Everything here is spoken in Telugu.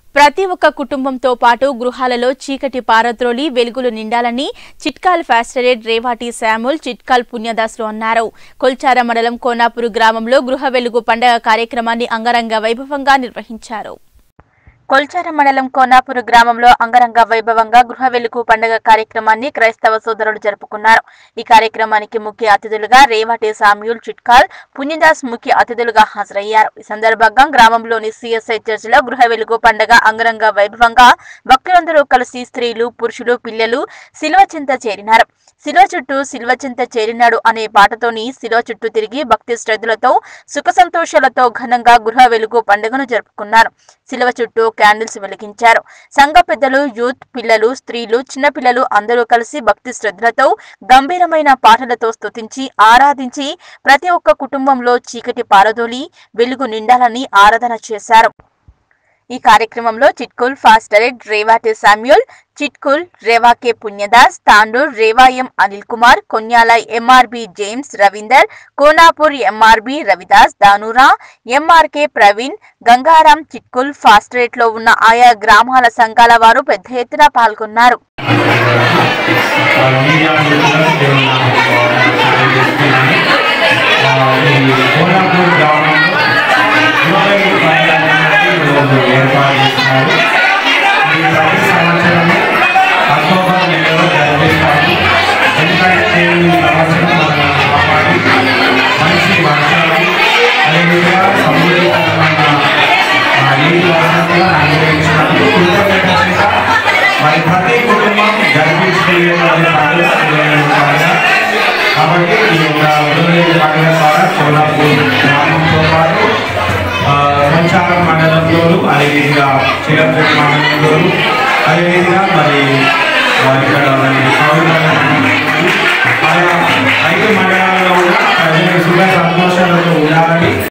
ప్రతి ఒక్క కుటుంబంతో పాటు గృహాలలో చీకటి పారద్రోలి వెలుగులు నిండాలని చిట్కాల్ ఫాస్టరేట్ రేవాటి శాముల్ చిట్కాల్ పుణ్యదాసులు అన్నారు కొల్చార మండలం కోనాపూర్ గ్రామంలో గృహ వెలుగు పండగ కార్యక్రమాన్ని అంగరంగ వైభవంగా నిర్వహించారు కొల్చార మండలం కోనాపూర్ గ్రామంలో అంగరంగ వైభవంగా గృహ వెలుగు పండుగ కార్యక్రమాన్ని క్రైస్తవ సోదరులు జరుపుకున్నారు ఈ కార్యక్రమానికి ముఖ్య అతిథులుగా రేవాటి సామ్యూల్ చిట్కాల్ పుణ్యదాస్ ముఖ్య అతిథులుగా హాజరయ్యారు ఈ సందర్భంగా గ్రామంలోని సిఎస్ఐ చర్చిలో గృహ వెలుగు పండుగ అంగరంగ వైభవంగా భక్తులందరూ కలిసి స్త్రీలు పురుషులు పిల్లలు శిల్వ చింత చేరినారు శిలువ చుట్టూ శిల్వ చింత చేరినాడు అనే పాటతోని శిలువ చుట్టూ తిరిగి భక్తి శ్రద్ధలతో సుఖ సంతోషాలతో ఘనంగా గృహ వెలుగు పండుగను జరుపుకున్నారు శిలువ చుట్టూ క్యాండిల్స్ వెలిగించారు సంఘ పెద్దలు యూత్ పిల్లలు స్త్రీలు చిన్నపిల్లలు అందరూ కలిసి భక్తి శ్రద్ధలతో గంభీరమైన పాటలతో స్తుతించి ఆరాధించి ప్రతి ఒక్క కుటుంబంలో చీకటి పారదోలి వెలుగు నిండాలని ఆరాధన చేశారు ఈ కార్యక్రమంలో చిట్కుల్ ఫాస్టరెడ్ రేవాటి శామ్యూల్ చిట్కుల్ రేవాకే పుణ్యదాస్ తాండూర్ రేవాయం Anil Kumar Konyala MRB James Ravinder Konapur MRB Ravidas దానురా ఎంఆర్కే ప్రవీణ్ గంగారాం చిట్కుల్ ఫాస్టరేట్ లో ఉన్న ఆయా గ్రామాల సంఘాల వారు పెద్ద ఎత్తున పాల్గొన్నారు మీడియా మిత్రులకు దేవుని నామములో సహాయం చేస్తున్నాను. ఆ, ఈ కోలాపూర్ గ్రామంలో ఇరవై పైన ఈరోజు ఏర్పాటు చేస్తున్నారు ఈ ప్రతి సంవత్సరము అక్టోబర్ నెలలో జరిపిస్తాము ఎందుకంటే దేవుని సంవత్సరం మనల్ని కాపాడి మంచి వర్షాలు అదేవిధంగా సమృద్ధికరమైన ఆ, నీటి వసతులను అనుగ్రహించినందుకు కృతజ్ఞత మరి ప్రతి కుటుంబం జరిపించుకునేటువంటి పండుగ ఇరవై పండుగ కాబట్టి ఈ యొక్క ఉదయం పండుగ ద్వారా కోలాపూర్ గ్రామంతో పాటు ఆ, సంచారం మండలంలోను అదేవిధంగా చిరంజీవి మండలంలోను అదేవిధంగా మరి ఆ, ఇక్కడ మరి